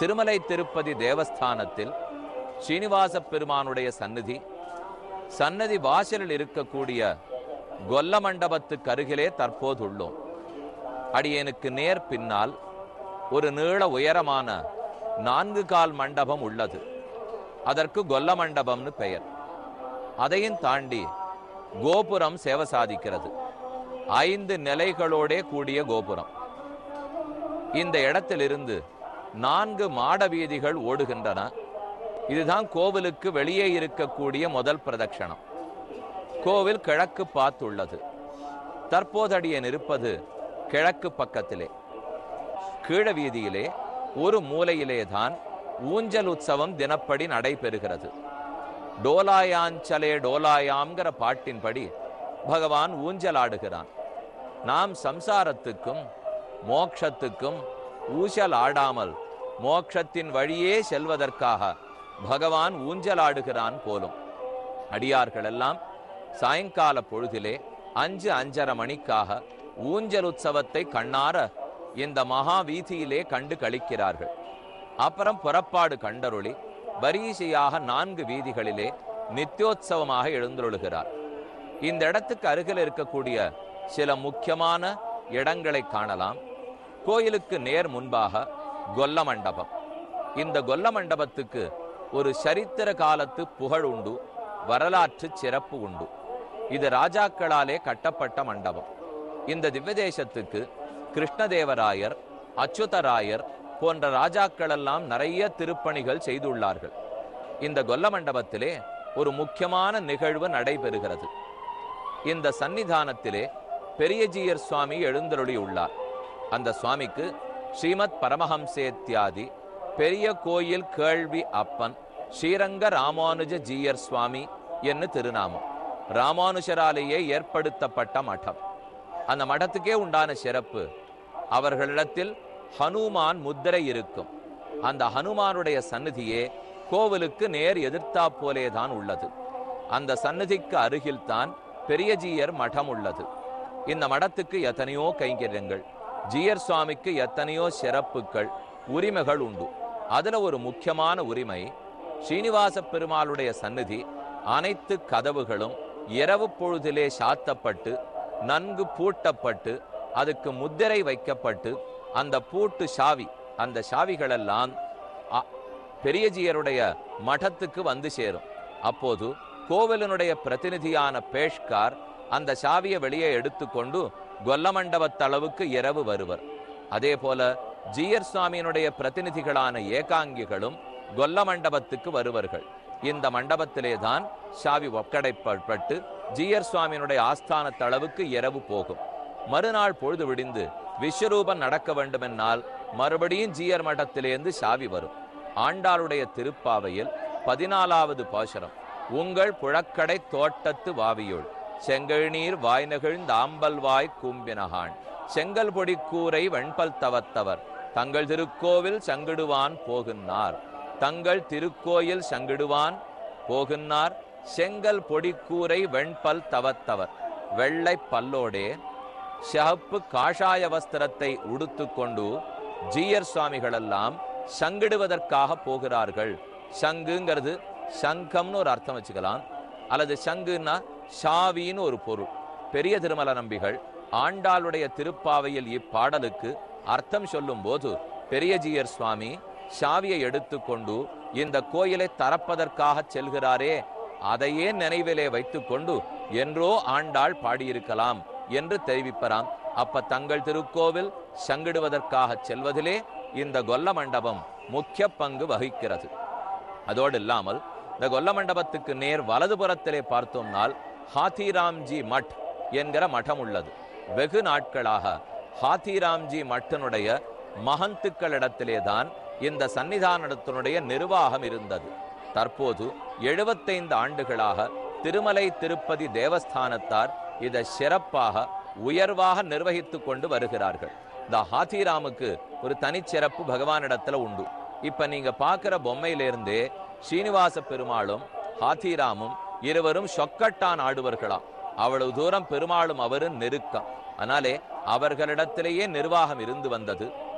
திருமலை திருப்பதி தேவஸ்தானத்தில் ஸ்ரீனிவாச பெருமானுடைய சந்நிதி சன்னதி வாசலில் இருக்கக்கூடிய கொல்ல மண்டபத்துக்கு அருகிலே தற்போது உள்ளோம் அடியேனுக்கு நேர் பின்னால் ஒரு நீள உயரமான நான்கு கால் மண்டபம் உள்ளது அதற்கு கொல்ல மண்டபம்னு பெயர் அதையும் தாண்டி கோபுரம் சேவை சாதிக்கிறது ஐந்து நிலைகளோடே கூடிய கோபுரம் இந்த இடத்திலிருந்து நான்கு மாட வீதிகள் ஓடுகின்றன இதுதான் கோவிலுக்கு வெளியே இருக்கக்கூடிய முதல் பிரதட்சணம் கோவில் கிழக்கு பார்த்துள்ளது தற்போதடியன் இருப்பது கிழக்கு பக்கத்திலே கீழ வீதியிலே ஒரு மூலையிலே தான் ஊஞ்சல் உற்சவம் தினப்படி நடைபெறுகிறது டோலாயாஞ்சலே டோலாயாம்ங்கிற பாட்டின்படி பகவான் ஊஞ்சல் ஆடுகிறான் நாம் சம்சாரத்துக்கும் மோக்ஷத்துக்கும் ஊசல் ஆடாமல் மோக்ஷத்தின் வழியே செல்வதற்காக பகவான் ஊஞ்சல் ஆடுகிறான் போலும் அடியார்கள் எல்லாம் சாயங்கால பொழுதிலே அஞ்சு அஞ்சரை மணிக்காக ஊஞ்சல் உற்சவத்தை கண்ணார இந்த மகா வீதியிலே கண்டு கழிக்கிறார்கள் அப்புறம் புறப்பாடு கண்டருளி வரிசையாக நான்கு வீதிகளிலே நித்தியோத்சவமாக எழுந்தருளுகிறார் இந்த இடத்துக்கு அருகில் இருக்கக்கூடிய சில முக்கியமான இடங்களை காணலாம் கோயிலுக்கு நேர் முன்பாக கொல்ல மண்டபம் இந்த கொல்ல மண்டபத்துக்கு ஒரு சரித்திர காலத்து புகழ் உண்டு வரலாற்று சிறப்பு உண்டு இது ராஜாக்களாலே கட்டப்பட்ட மண்டபம் இந்த திவ்யதேசத்துக்கு கிருஷ்ணதேவராயர் அச்சுதராயர் போன்ற ராஜாக்கள் எல்லாம் நிறைய திருப்பணிகள் செய்துள்ளார்கள் இந்த கொல்ல மண்டபத்திலே ஒரு முக்கியமான நிகழ்வு நடைபெறுகிறது இந்த சன்னிதானத்திலே பெரியஜீயர் சுவாமி எழுந்தருளி உள்ளார் அந்த சுவாமிக்கு ஸ்ரீமத் பரமஹம்சேத்யாதி பெரிய கோயில் கேள்வி அப்பன் ஸ்ரீரங்க ராமானுஜ ஜீயர் சுவாமி என்று திருநாமம் ராமானுஜராலேயே ஏற்படுத்தப்பட்ட மடம் அந்த மடத்துக்கே உண்டான சிறப்பு அவர்களிடத்தில் ஹனுமான் முத்திரை இருக்கும் அந்த ஹனுமானுடைய சந்நிதியே கோவிலுக்கு நேர் எதிர்த்தா போலே தான் உள்ளது அந்த சந்நிதிக்கு அருகில்தான் பெரியஜீயர் மடம் உள்ளது இந்த மடத்துக்கு எத்தனையோ கைங்கரியங்கள் ஜீயர் சுவாமிக்கு எத்தனையோ சிறப்புகள் உரிமைகள் உண்டு அதுல ஒரு முக்கியமான உரிமை ஸ்ரீனிவாச பெருமாளுடைய சந்நிதி அனைத்து கதவுகளும் இரவு பொழுதிலே சாத்தப்பட்டு நன்கு பூட்டப்பட்டு அதுக்கு முத்திரை வைக்கப்பட்டு அந்த பூட்டு சாவி அந்த சாவிகளெல்லாம் அ- பெரியஜியருடைய மഠத்துக்கு வந்து சேரும் அப்போது கோவிலினுடைய பிரதிநிதியான பேஷ்கார் அந்த சாவியை வெளியே எடுத்துக்கொண்டு கொல்ல மண்டபத்தளவுக்கு இரவு வருவர் அதே போல ஜீயர் சுவாமியினுடைய பிரதிநிதிகளான ஏகாங்கிகளும் கொல்ல மண்டபத்துக்கு வருவர்கள் இந்த மண்டபத்திலே தான் சாவி ஒப்படைப்பட்டு ஜீயர் சுவாமியினுடைய ஆஸ்தானத்தளவுக்கு இரவு போகும் மறுநாள் பொழுது விடிந்து விஸ்வரூபம் நடக்க வேண்டுமென்னால் மறுபடியும் ஜீயர் மடத்திலேருந்து சாவி வரும் ஆண்டாளுடைய திருப்பாவையில் பதினாலாவது பாசுரம் உங்கள் புழக்கடை தோட்டத்து வாவியுள் செங்கழ்நீர் வாய்நகிழ்ந்த ஆம்பல் வாய் கூம்பினகான் செங்கல் பொடி கூரை வெண்பல் தவத்தவர் தங்கள் திருக்கோவில் சங்கிடுவான் போகுன்னார் தங்கள் திருக்கோயில் சங்கிடுவான் போகுன்னார் செங்கல் பொடிக்கூரை வெண்பல் தவத்தவர் வெள்ளை பல்லோடே சிவப்பு காஷாய வஸ்திரத்தை உடுத்துக்கொண்டு ஜீயர் சுவாமிகளெல்லாம் சங்கிடுவதற்காக போகிறார்கள் சங்குங்கிறது சங்கம்னு ஒரு அர்த்தம் வச்சுக்கலாம் அல்லது சங்குன்னா ஷாவின்னு ஒரு பொருள் பெரிய திருமல நம்பிகள் ஆண்டாளுடைய திருப்பாவையில் இப்பாடலுக்கு அர்த்தம் சொல்லும்போது பெரியஜீயர் சுவாமி சாவியை எடுத்துக்கொண்டு இந்த கோயிலை தரப்பதற்காக செல்கிறாரே அதையே நினைவிலே வைத்துக்கொண்டு என்றோ ஆண்டாள் பாடியிருக்கலாம் என்று தெரிவிப்பராம் அப்ப தங்கள் திருக்கோவில் சங்கிடுவதற்காக செல்வதிலே இந்த கொல்ல மண்டபம் முக்கிய பங்கு வகிக்கிறது அதோடு இல்லாமல் இந்த கொல்ல மண்டபத்துக்கு நேர் வலதுபுறத்திலே பார்த்தோம்னால் ஹாத்திராம்ஜி மட் என்கிற மடம் உள்ளது வெகு நாட்களாக ஹாத்திராம்ஜி மட்டனுடைய மகந்துக்களிடத்திலே தான் இந்த சன்னிதானத்தினுடைய நிர்வாகம் இருந்தது தற்போது எழுபத்தைந்து ஆண்டுகளாக திருமலை திருப்பதி தேவஸ்தானத்தார் இதை சிறப்பாக உயர்வாக நிர்வகித்துக் கொண்டு வருகிறார்கள் இந்த ஹாத்திராமுக்கு ஒரு தனிச்சிறப்பு பகவானிடத்துல உண்டு இப்ப நீங்க பார்க்கிற பொம்மையிலிருந்தே ஸ்ரீனிவாச பெருமாளும் ஹாத்திராமும் இருவரும் சொக்கட்டான் ஆடுவர்களாம் அவ்வளவு தூரம் பெருமாளும் அவரும் நெருக்கம் அதனாலே அவர்களிடத்திலேயே நிர்வாகம் இருந்து வந்தது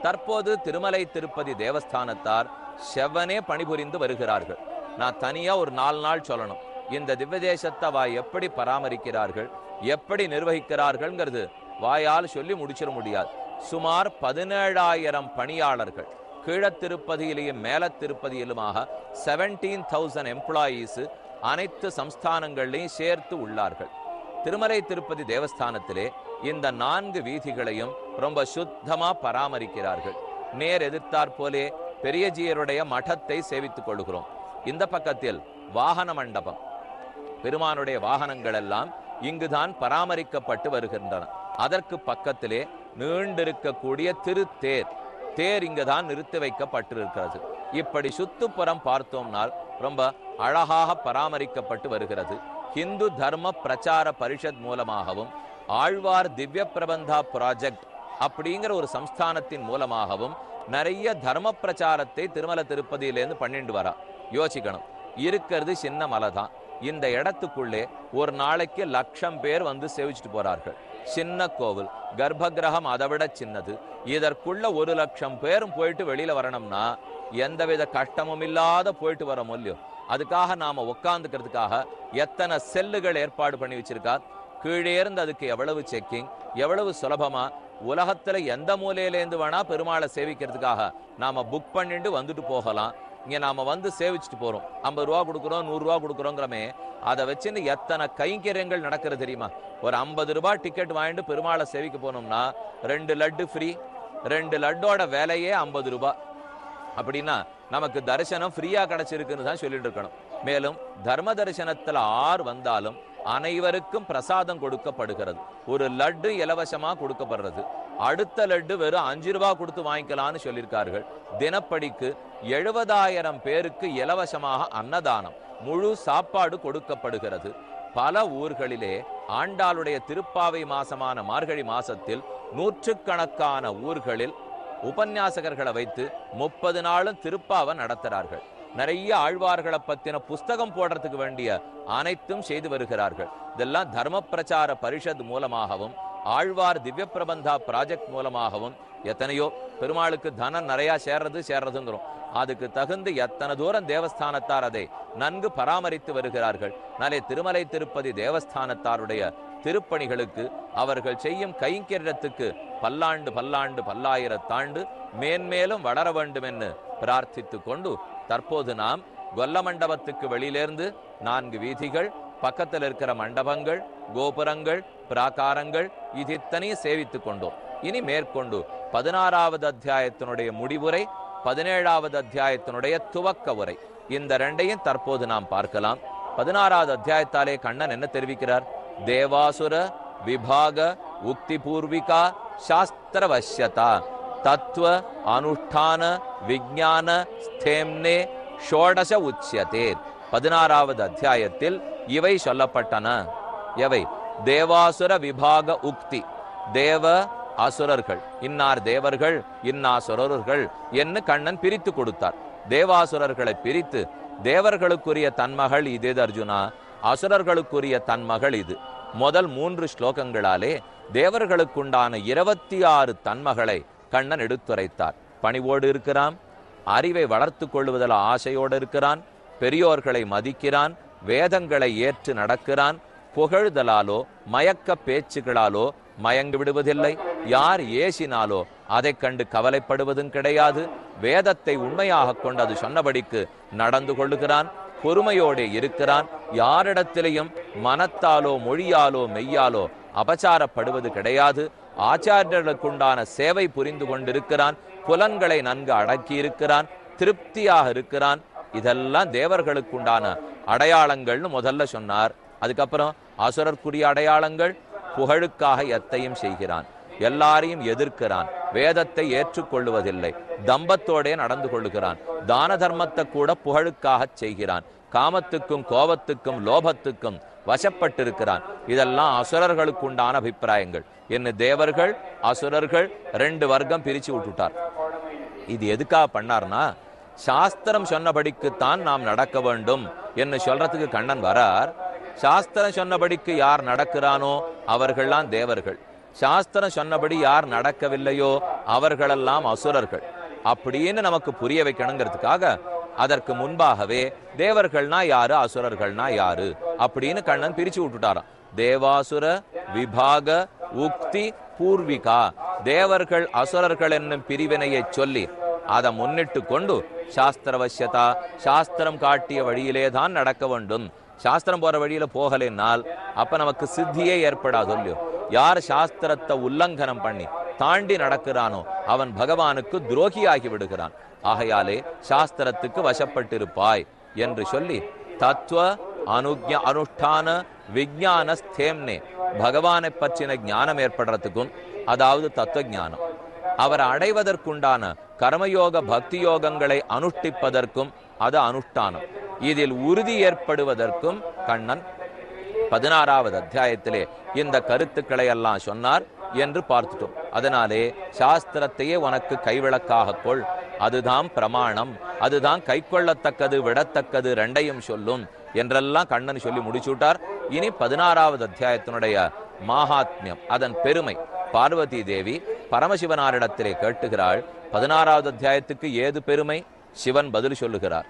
தற்போது திருமலை திருப்பதி தேவஸ்தானத்தார் செவ்வனே பணிபுரிந்து வருகிறார்கள் நான் தனியா ஒரு நாலு நாள் சொல்லணும் இந்த திவ்ய தேசத்தை வா எப்படி பராமரிக்கிறார்கள் எப்படி நிர்வகிக்கிறார்கள்ங்கிறது வாயால் சொல்லி முடிச்சிட முடியாது சுமார் பதினேழாயிரம் பணியாளர்கள் கீழத் திருப்பதியிலேயும் மேல திருப்பதியிலுமாக செவன்டீன் தௌசண்ட் எம்ப்ளாயீஸ் அனைத்து சம்ஸ்தானங்களையும் சேர்த்து உள்ளார்கள் திருமலை திருப்பதி தேவஸ்தானத்திலே இந்த நான்கு வீதிகளையும் ரொம்ப சுத்தமா பராமரிக்கிறார்கள் நேர் எதிர்த்தாற் போலே பெரியஜியருடைய மഠத்தை சேவித்துக் கொள்கிறோம் இந்த பக்கத்தில் வாகன மண்டபம் பெருமானுடைய வாகனங்கள் எல்லாம் இங்குதான் பராமரிக்கப்பட்டு வருகின்றன அதற்கு பக்கத்திலே நீண்டிருக்கக்கூடிய திருத்தேர் தேர் இங்குதான் நிறுத்தி வைக்கப்பட்டிருக்கிறது இப்படி சுத்துப்புறம் பார்த்தோம்னால் ரொம்ப அழகாக பராமரிக்கப்பட்டு வருகிறது ஹிந்து தர்ம பிரச்சார பரிஷத் மூலமாகவும் ஆழ்வார் திவ்ய பிரபந்தா ப்ராஜெக்ட் அப்படிங்கிற ஒரு சம்ஸ்தானத்தின் மூலமாகவும் நிறைய தர்ம பிரச்சாரத்தை திருமல திருப்பதியிலேருந்து பண்ணிட்டு வரா யோசிக்கணும் இருக்கிறது சின்ன மலை தான் இந்த இடத்துக்குள்ளே ஒரு நாளைக்கு லட்சம் பேர் வந்து சேவிச்சுட்டு போறார்கள் சின்ன கோவில் கர்ப்பகிரகம் அதை விட சின்னது இதற்குள்ள ஒரு லட்சம் பேரும் போயிட்டு வெளியில வரணும்னா எந்தவித கஷ்டமும் இல்லாத போயிட்டு வர இல்லையோ அதுக்காக நாம உட்காந்துக்கிறதுக்காக எத்தனை செல்லுகள் ஏற்பாடு பண்ணி வச்சிருக்கா கீழே இருந்து அதுக்கு எவ்வளவு செக்கிங் எவ்வளவு சுலபமா உலகத்துல எந்த மூலையிலேருந்து வேணா பெருமாளை சேவிக்கிறதுக்காக நாம புக் பண்ணிட்டு வந்துட்டு போகலாம் இங்க நாம வந்து சேவிச்சுட்டு போறோம் ஐம்பது ரூபா கொடுக்குறோம் நூறு ரூபா கொடுக்குறோங்கிறமே அதை வச்சுன்னு எத்தனை கைங்கரியங்கள் நடக்கிறது தெரியுமா ஒரு ஐம்பது ரூபாய் டிக்கெட் வாங்கிட்டு பெருமாளை சேவிக்க போனோம்னா ரெண்டு லட்டு ஃப்ரீ ரெண்டு லட்டோட விலையே ஐம்பது ரூபாய் அப்படின்னா நமக்கு தரிசனம் ஃப்ரீயா கிடைச்சிருக்குன்னு தான் சொல்லிட்டு இருக்கணும் மேலும் தர்ம தரிசனத்துல ஆர் வந்தாலும் அனைவருக்கும் பிரசாதம் கொடுக்கப்படுகிறது ஒரு லட்டு இலவசமா கொடுக்கப்படுறது அடுத்த லட்டு வெறும் அஞ்சு ரூபாய் கொடுத்து வாங்கிக்கலாம்னு சொல்லியிருக்கார்கள் தினப்படிக்கு எழுபதாயிரம் பேருக்கு இலவசமாக அன்னதானம் முழு சாப்பாடு கொடுக்கப்படுகிறது பல ஊர்களிலே ஆண்டாளுடைய திருப்பாவை மாசமான மார்கழி மாசத்தில் நூற்றுக்கணக்கான ஊர்களில் உபன்யாசகர்களை வைத்து முப்பது நாளும் திருப்பாவை நடத்துறார்கள் நிறைய ஆழ்வார்களை பத்தின புஸ்தகம் போடுறதுக்கு வேண்டிய அனைத்தும் செய்து வருகிறார்கள் இதெல்லாம் தர்ம பிரச்சார பரிஷத் மூலமாகவும் ஆழ்வார் திவ்ய பிரபந்தா ப்ராஜெக்ட் மூலமாகவும் எத்தனையோ பெருமாளுக்கு தனம் நிறைய சேர்றது சேர்றதுங்கிறோம் அதுக்கு தகுந்து எத்தனை தூரம் தேவஸ்தானத்தார் அதை நன்கு பராமரித்து வருகிறார்கள் நாளை திருமலை திருப்பதி தேவஸ்தானத்தாருடைய திருப்பணிகளுக்கு அவர்கள் செய்யும் கைங்கரியத்துக்கு பல்லாண்டு பல்லாண்டு பல்லாயிரத்தாண்டு மேன்மேலும் வளர வேண்டும் என்று பிரார்த்தித்து கொண்டு தற்போது நாம் கொல்ல மண்டபத்துக்கு வெளியிலிருந்து நான்கு வீதிகள் பக்கத்தில் இருக்கிற மண்டபங்கள் கோபுரங்கள் பிராகாரங்கள் இது இத்தனையும் சேவித்துக் கொண்டோம் இனி மேற்கொண்டு பதினாறாவது அத்தியாயத்தினுடைய முடிவுரை பதினேழாவது அத்தியாயத்தினுடைய துவக்க உரை இந்த ரெண்டையும் தற்போது நாம் பார்க்கலாம் பதினாறாவது அத்தியாயத்தாலே கண்ணன் என்ன தெரிவிக்கிறார் தேவாசுர விபாக உக்தி பூர்விகா சாஸ்திர வசியதா தத்துவ அனுஷ்டான விஞ்ஞான ஸ்தேம்னே ஷோடச உச்சியதே பதினாறாவது அத்தியாயத்தில் இவை சொல்லப்பட்டன எவை தேவாசுர விபாக உக்தி தேவ அசுரர்கள் இன்னார் தேவர்கள் இன்னாசுரர்கள் என்று கண்ணன் பிரித்து கொடுத்தார் தேவாசுரர்களை பிரித்து தேவர்களுக்குரிய தன்மகள் இது அர்ஜுனா அசுரர்களுக்குரிய தன்மகள் இது முதல் மூன்று ஸ்லோகங்களாலே தேவர்களுக்குண்டான இருபத்தி ஆறு தன்மகளை கண்ணன் எடுத்துரைத்தார் பணிவோடு இருக்கிறான் அறிவை வளர்த்து கொள்வதில் ஆசையோடு இருக்கிறான் பெரியோர்களை மதிக்கிறான் வேதங்களை ஏற்று நடக்கிறான் புகழ்தலாலோ மயக்க பேச்சுகளாலோ மயங்கி விடுவதில்லை யார் ஏசினாலோ அதைக் கண்டு கவலைப்படுவதும் கிடையாது வேதத்தை உண்மையாக கொண்டு அது சொன்னபடிக்கு நடந்து கொள்ளுகிறான் பொறுமையோடே இருக்கிறான் யாரிடத்திலையும் மனத்தாலோ மொழியாலோ மெய்யாலோ அபச்சாரப்படுவது கிடையாது ஆச்சாரியர்களுக்குண்டான சேவை புரிந்து கொண்டிருக்கிறான் புலன்களை நன்கு அடக்கி இருக்கிறான் திருப்தியாக இருக்கிறான் இதெல்லாம் தேவர்களுக்குண்டான அடையாளங்கள்னு முதல்ல சொன்னார் அதுக்கப்புறம் அசுரர்க்குரிய அடையாளங்கள் புகழுக்காக எத்தையும் செய்கிறான் எல்லாரையும் எதிர்க்கிறான் வேதத்தை ஏற்றுக்கொள்ளுவதில்லை தம்பத்தோடே நடந்து கொள்ளுகிறான் தான தர்மத்தை கூட புகழுக்காக செய்கிறான் காமத்துக்கும் கோபத்துக்கும் லோபத்துக்கும் வசப்பட்டிருக்கிறான் இதெல்லாம் அசுரர்களுக்குண்டான அபிப்பிராயங்கள் என்ன தேவர்கள் அசுரர்கள் ரெண்டு வர்க்கம் பிரிச்சு விட்டுட்டார் இது எதுக்காக பண்ணார்னா சாஸ்திரம் சொன்னபடிக்குத்தான் நாம் நடக்க வேண்டும் என்று சொல்றதுக்கு கண்ணன் வரார் சாஸ்திரம் சொன்னபடிக்கு யார் நடக்கிறானோ அவர்கள்லாம் தேவர்கள் சாஸ்திரம் சொன்னபடி யார் நடக்கவில்லையோ அவர்களெல்லாம் அசுரர்கள் அப்படின்னு நமக்கு புரிய வைக்கணுங்கிறதுக்காக அதற்கு முன்பாகவே தேவர்கள்னா யாரு அசுரர்கள்னா யாரு அப்படின்னு கண்ணன் பிரிச்சு விட்டுட்டாராம் தேவாசுர விபாக உக்தி பூர்விகா தேவர்கள் அசுரர்கள் என்னும் பிரிவினையை சொல்லி அதை முன்னிட்டு கொண்டு சாஸ்திரவசியதா சாஸ்திரம் காட்டிய வழியிலே தான் நடக்க வேண்டும் சாஸ்திரம் போற வழியில போகலைன்னால் அப்ப நமக்கு சித்தியே ஏற்படாது இல்லையோ யார் சாஸ்திரத்தை உல்லங்கனம் பண்ணி தாண்டி நடக்கிறானோ அவன் பகவானுக்கு துரோகியாகி விடுகிறான் ஆகையாலே சாஸ்திரத்துக்கு வசப்பட்டிருப்பாய் என்று சொல்லி தத்துவ அனுஜ அனுஷ்டான விஞ்ஞான ஸ்தேம்னே பகவானை பற்றின ஞானம் ஏற்படுறதுக்கும் அதாவது தத்துவ ஞானம் அவர் அடைவதற்குண்டான கர்மயோக பக்தி யோகங்களை அனுஷ்டிப்பதற்கும் அது அனுஷ்டானம் இதில் உறுதி ஏற்படுவதற்கும் கண்ணன் பதினாறாவது அத்தியாயத்திலே இந்த கருத்துக்களை எல்லாம் சொன்னார் என்று பார்த்துட்டோம் அதனாலே சாஸ்திரத்தையே உனக்கு கைவிளக்காக கொள் அதுதான் பிரமாணம் அதுதான் கைக்கொள்ளத்தக்கது விடத்தக்கது ரெண்டையும் சொல்லும் என்றெல்லாம் கண்ணன் சொல்லி முடிச்சுட்டார் இனி பதினாறாவது அத்தியாயத்தினுடைய மாகாத்மியம் அதன் பெருமை பார்வதி தேவி பரமசிவனாரிடத்திலே கேட்டுகிறாள் பதினாறாவது அத்தியாயத்துக்கு ஏது பெருமை சிவன் பதில் சொல்லுகிறார்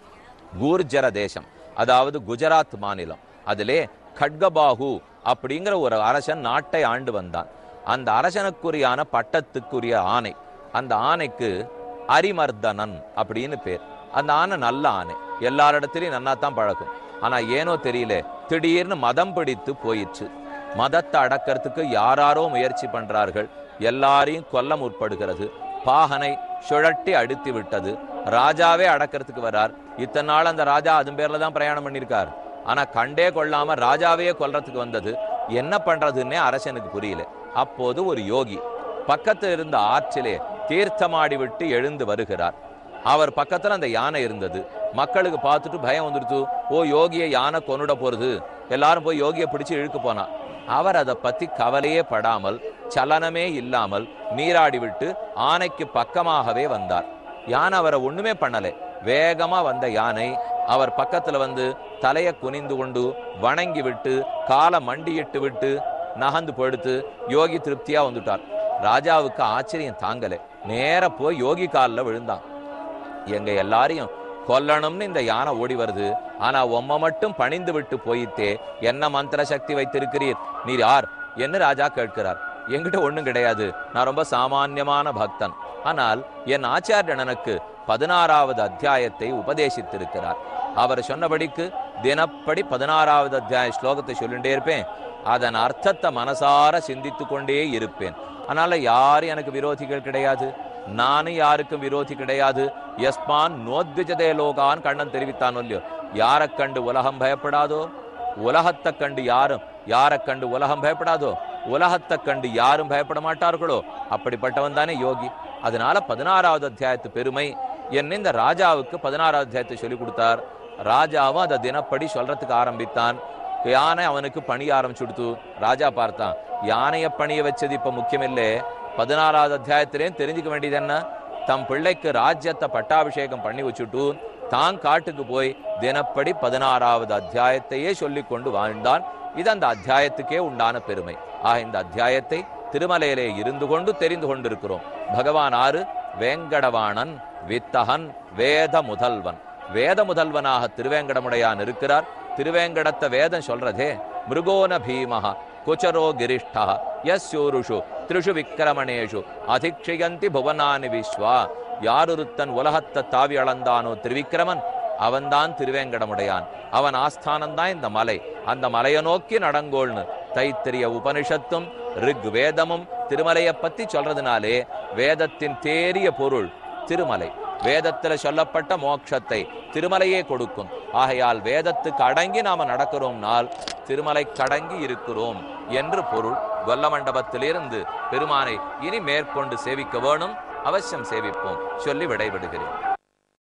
கூர்ஜர தேசம் அதாவது குஜராத் மாநிலம் அதிலே கட்கபாகு அப்படிங்கிற ஒரு அரசன் நாட்டை ஆண்டு வந்தான் அந்த அரசனுக்குரியான பட்டத்துக்குரிய ஆணை அந்த ஆணைக்கு அரிமர்தனன் அப்படின்னு பேர் அந்த ஆணை நல்ல ஆணை எல்லாரிடத்திலையும் நன்னா தான் பழகும் ஆனா ஏனோ தெரியல திடீர்னு மதம் பிடித்து போயிடுச்சு மதத்தை அடக்கிறதுக்கு யாராரோ முயற்சி பண்றார்கள் எல்லாரையும் கொல்ல முற்படுகிறது பாகனை சுழட்டி அடித்து விட்டது ராஜாவே அடக்கிறதுக்கு வரார் இத்தனை நாள் அந்த ராஜா அதன் பேர்ல தான் பிரயாணம் பண்ணியிருக்கார் ஆனா கண்டே கொள்ளாம ராஜாவையே கொல்றதுக்கு வந்தது என்ன பண்றதுன்னே அரசனுக்கு புரியல அப்போது ஒரு யோகி பக்கத்தில் இருந்த ஆற்றிலே தீர்த்தமாடி விட்டு எழுந்து வருகிறார் அவர் பக்கத்துல அந்த யானை இருந்தது மக்களுக்கு பார்த்துட்டு பயம் வந்துடுத்து ஓ யோகியை யானை கொன்னுட போறது எல்லாரும் போய் யோகியை பிடிச்சு இழுக்க போனா அவர் அதை பத்தி கவலையே படாமல் சலனமே இல்லாமல் நீராடி விட்டு ஆனைக்கு பக்கமாகவே வந்தார் யானை அவரை ஒண்ணுமே பண்ணலை வேகமா வந்த யானை அவர் பக்கத்துல வந்து தலையை குனிந்து கொண்டு வணங்கி விட்டு காலை மண்டியிட்டு விட்டு நகந்து படுத்து யோகி திருப்தியா வந்துட்டார் ராஜாவுக்கு ஆச்சரியம் தாங்கலை நேர போய் யோகி காலில் விழுந்தான் எங்க எல்லாரையும் கொல்லணும்னு இந்த யானை ஓடி வருது ஆனா உம்ம மட்டும் பணிந்து விட்டு போயிட்டே என்ன மந்திர சக்தி வைத்திருக்கிறீர் நீர் யார் என்று ராஜா கேட்கிறார் என்கிட்ட ஒண்ணும் கிடையாது நான் ரொம்ப சாமான்யமான பக்தன் ஆனால் என் ஆச்சாரியன் எனக்கு பதினாறாவது அத்தியாயத்தை உபதேசித்திருக்கிறார் அவர் சொன்னபடிக்கு தினப்படி பதினாறாவது அத்தியாய ஸ்லோகத்தை சொல்லிட்டே இருப்பேன் அதன் அர்த்தத்தை மனசார சிந்தித்து கொண்டே இருப்பேன் அதனால யாரும் எனக்கு விரோதிகள் கிடையாது நானும் யாருக்கும் விரோதி கிடையாது எஸ்மான் நோத்விஜதே லோகான் கண்ணன் தெரிவித்தான் இல்லையோ யாரை கண்டு உலகம் பயப்படாதோ உலகத்தை கண்டு யாரும் யாரை கண்டு உலகம் பயப்படாதோ உலகத்தை கண்டு யாரும் பயப்பட மாட்டார்களோ அப்படிப்பட்டவன் தானே யோகி அதனால பதினாறாவது அத்தியாயத்து பெருமை என்ன இந்த ராஜாவுக்கு பதினாறாவது அத்தியாயத்தை சொல்லி கொடுத்தார் ராஜாவும் அதை தினப்படி சொல்றதுக்கு ஆரம்பித்தான் யானை அவனுக்கு பணிய ஆரம்பிச்சுடுத்து ராஜா பார்த்தான் யானையை பணிய வச்சது இப்ப முக்கியமில்லை பதினாறாவது அத்தியாயத்திலேயும் தெரிஞ்சுக்க வேண்டியது என்ன தம் பிள்ளைக்கு ராஜ்யத்தை பட்டாபிஷேகம் பண்ணி வச்சுட்டு தான் காட்டுக்கு போய் தினப்படி பதினாறாவது அத்தியாயத்தையே சொல்லிக் கொண்டு வாழ்ந்தான் இது அந்த அத்தியாயத்துக்கே உண்டான பெருமை ஆக இந்த அத்தியாயத்தை திருமலையிலே இருந்து கொண்டு தெரிந்து கொண்டிருக்கிறோம் பகவான் ஆறு வேங்கடவாணன் வித்தகன் வேத முதல்வன் வேத முதல்வனாக திருவேங்கடமுடையான் இருக்கிறார் திருவேங்கடத்த வேதம் சொல்றதே மிருகோன பீமஹ குச்சரோ கிரிஷ்டா யஸ்யூருஷு திரிஷு விக்கிரமணேஷு அதிக்ஷயந்தி புவனானி விஸ்வா யாரொருத்தன் உலகத்தை தாவி அளந்தானோ திருவிக்கிரமன் அவன்தான் திருவேங்கடமுடையான் அவன் ஆஸ்தானம்தான் இந்த மலை அந்த மலையை நோக்கி நடங்கோள்னு தைத்திரிய உபனிஷத்தும் ரிக் வேதமும் திருமலையை பத்தி சொல்றதுனாலே வேதத்தின் தேறிய பொருள் திருமலை வேதத்துல சொல்லப்பட்ட மோட்சத்தை திருமலையே கொடுக்கும் ஆகையால் வேதத்துக்கு அடங்கி நாம நடக்கிறோம்னால் திருமலை கடங்கி இருக்கிறோம் என்று பொருள் கொல்ல மண்டபத்திலிருந்து பெருமானை இனி மேற்கொண்டு சேவிக்க வேணும் அவசியம் சேவிப்போம் சொல்லி விடைபெறுகிறேன்